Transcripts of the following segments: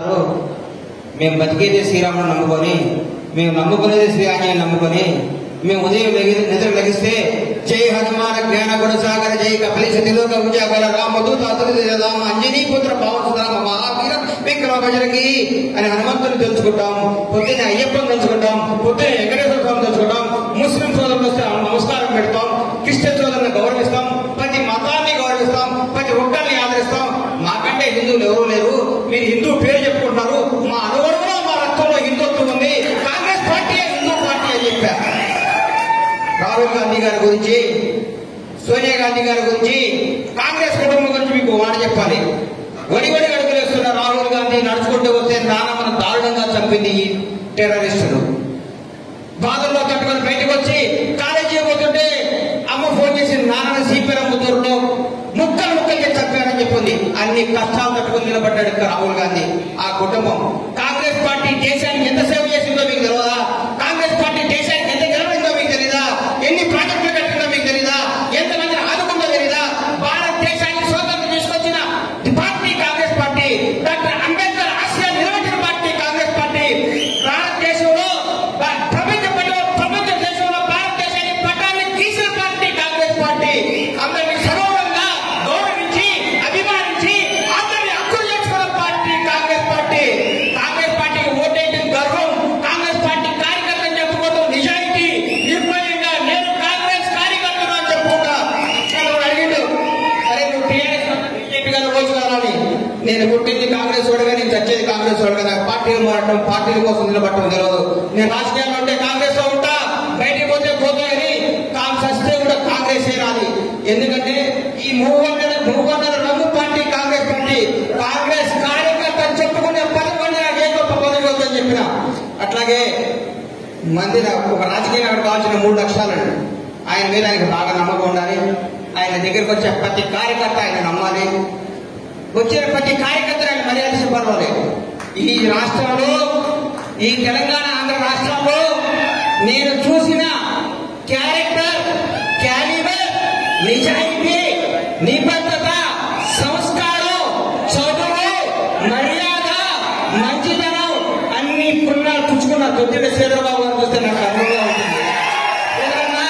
మేము బతికేదే శ్రీరాముని నమ్ముకొని మేము నమ్ముకునేది శ్రీ ఆంజనేయుని నమ్ముకొని మేము ఉదయం లెగి నిద్ర లెగిస్తే జై హనుమాన జ్ఞాన గుణసాగర జై కపిలిశ తిలోక ఉజాగర రామ దూత అతులిత రామ అంజనీ పుత్ర పవన రామ మహావీర విక్రమ భజనకి అని హనుమంతుని తెలుసుకుంటాం పొద్దున్న అయ్యప్పని తెలుసుకుంటాం పొద్దున్న వెంకటేశ్వర స్వామి తెలుసుకుంటాం ముస్లిం సోదరులు వస్తే నమస్కారం పెడతాం క్రిస్టియన్ సోదరులను గౌరవిస్తాం ప్రతి మతాన్ని గౌరవిస్తాం ప్రతి ఒక్కరిని ఆదరిస్తాం మాకంటే హిందువులు ఎవరు లేరు మీరు హిందూ పేరు చెప్పుకుంటున్నారు మా అనుగుణంలో మా రక్తంలో హిందుత్వం ఉంది కాంగ్రెస్ పార్టీ హిందూ పార్టీ అని చెప్పారు రాహుల్ గాంధీ గారి గురించి సోనియా గాంధీ గారి గురించి కాంగ్రెస్ కుటుంబం గురించి మీకు మాట చెప్పాలి వడి వడి అడుగులు వేస్తున్న రాహుల్ గాంధీ నడుచుకుంటూ వస్తే నానమ్మను దారుణంగా చంపింది ఈ టెర్రరిస్టులు బాధల్లో తట్టుకొని బయటకు వచ్చి కాలేజీ పోతుంటే అమ్మ ఫోన్ చేసి నాన్న సీపీఎం ముద్దూరులో ముక్కలు ముక్కలకి చంపారని చెప్పింది అన్ని కష్టాలు తట్టుకొని నిలబడ్డాడు ఇక్కడ రాహుల్ గాంధీ ఆ కుటుంబం కాంగ్రెస్ పార్టీ దేశానికి ఎంత సేవ చేసిందో మీకు తెలియదా కాంగ్రెస్ పార్టీ దేశానికి ఎంత నిలబడిందో మీకు తెలియదా ఎన్ని ప్రాజెక్టులు కట్టిందో మీకు తెలియదా ఎంతమందిని ఆదుకుందో తెలియదా భారతదేశానికి స్వాతంత్రం తీసుకొచ్చిన party Congress party doctor Ambedkar ఆశయాలు నిలబెట్టిన పార్టీ కాంగ్రెస్ పార్టీ భారతదేశంలో భా- ప్రపంచ పటం- ప్రపంచ దేశంలో భారతదేశానికి పట్టాన్ని తీసిన పార్టీ కాంగ్రెస్ పార్టీ అందరినీ సగౌరవంగా గౌరవించి అభిమానించి అందరినీ హక్కులు చేసుకున్న పార్టీ కాంగ్రెస్ పార్టీ కాంగ్రెస్ పార్టీకి ఓటేయడం గర్వం కాంగ్రెస్ పార్టీ కార్యకర్తలు చెప్పుకోవడం నిజాయితీ నిర్భయంగా నేను కాంగ్రెస్ కార్యకర్తను అని చెప్పుకుంటా నన్ను అడిగిండు అరే నువ్వు టీఆర్ఎస్ బీజేపీ గారు రోజు కావాలని నేను పుట్టింది కాంగ్రెస్ వాడుగా నేను చచ్చేది కాంగ్రెస్ వాడుగా నాకు పార్టీలు మారటం పార్టీల కోసం నిలబడటం తెలియదు నేను రాజకీయాల్లో ఉంటే కాంగ్రెస్ లో ఉంటా బయటికి పోతే పోతాయని కాంగ్రెస్ వస్తే కూడా కాంగ్రెస్ రాలి ఎందుకంటే ఈ మూడు వందల మూడు వందల రంగు పార్టీ కాంగ్రెస్ పార్టీ కాంగ్రెస్ కార్యకర్త అని చెప్పుకునే పది మంది నాకు ఏ గొప్ప పదవి వద్దని చెప్పిన అట్లాగే మంది నాకు ఒక రాజకీయ నాయకుడు కావాల్సిన మూడు లక్షలండి ఆయన మీద ఆయనకు బాగా నమ్మకం ఉండాలి ఆయన దగ్గరికి వచ్చే ప్రతి కార్యకర్త ఆయన నమ్మాలి వచ్చిన ప్రతి కార్యకర్త ఆయన మర్యాద చెప్పాలి ఈ రాష్ట్రంలో ఈ తెలంగాణ ఆంధ్ర రాష్ట్రంలో నేను చూసిన క్యారెక్టర్ క్యాలిబర్ నిజాయితీ నిబద్ధత సంస్కారం చదువు మర్యాద మంచితనం అన్ని పుణ్యాలు పుచ్చుకున్న దొడ్డిన చంద్రబాబు గారు చూస్తే నాకు అనుభవం అవుతుంది ఏదన్నా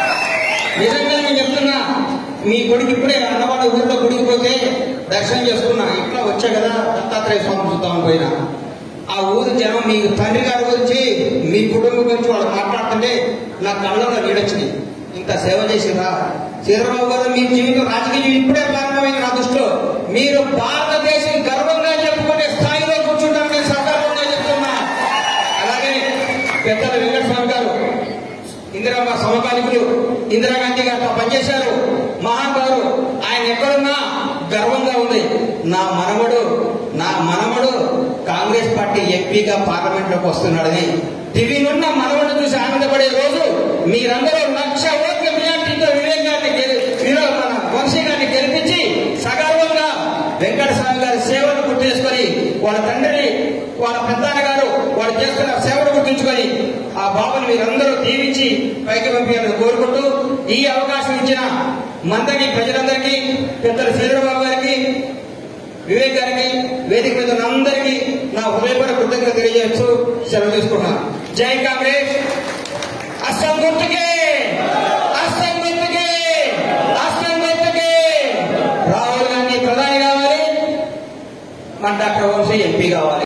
నిజంగా నేను చెప్తున్నా మీ కొడుకు ఇప్పుడే అన్నవాడు ఊర్లో గుడికి పోతే దర్శనం చేసుకున్నా ఇట్లా వచ్చా కదా దత్తాత్రేయ స్వామి చూద్దామని పోయినా ఆ ఊరు జనం మీ తండ్రి గారి గురించి మీ కుటుంబం గురించి వాళ్ళు మాట్లాడుతుంటే నా కళ్ళలో నీడొచ్చినాయి ఇంత సేవ చేసిరా చంద్రబాబు గారు మీ జీవితం రాజకీయ జీవితం ఇప్పుడే ప్రారంభమైన నా దృష్టిలో మీరు భారతదేశం గర్వంగా చెప్పుకునే స్థాయిలో కూర్చుంటారని నేను సగర్వంగా చెప్తున్నా అలాగే పెద్దల వెంకటస్వామి గారు ఇందిరమ్మ సమకాలికులు ఇందిరాగాంధీ గారితో పనిచేశారు మహానుభావులు ఆయన ఎక్కడున్నా గర్వంగా ఉంది నా మనవడు నా మనవడు కాంగ్రెస్ పార్టీ ఎంపీగా పార్లమెంట్ లోకి వస్తున్నాడని దివినున్న మనవడు చూసి ఆనందపడే రోజు మీరందరూ లక్ష ఓట్ల మెజార్టీతో వివేక్ గారిని గెలి- వినో- మన వంశీ గారిని గెలిపించి సగర్వంగా వెంకటస్వామి గారి సేవను గుర్తేసుకొని వాళ్ళ తండ్రిని వాళ్ళ పెద్దాన్న గారు వాళ్ళు చేస్తున్న సేవను గుర్తుంచుకొని ఆ బాబుని మీరందరూ దీవించి పైకి పంపించాలని కోరుకుంటూ ఈ అవకాశం ఇచ్చిన మందకి ప్రజలందరికీ పెద్దల శ్రీధరబాబు గారికి వివేక్ గారికి వేదిక మీద ఉన్న అందరికీ నా హృదయపూర్వక కృతజ్ఞత తెలియజేస్తూ సెలవు తీసుకున్నాను జై కాంగ్రెస్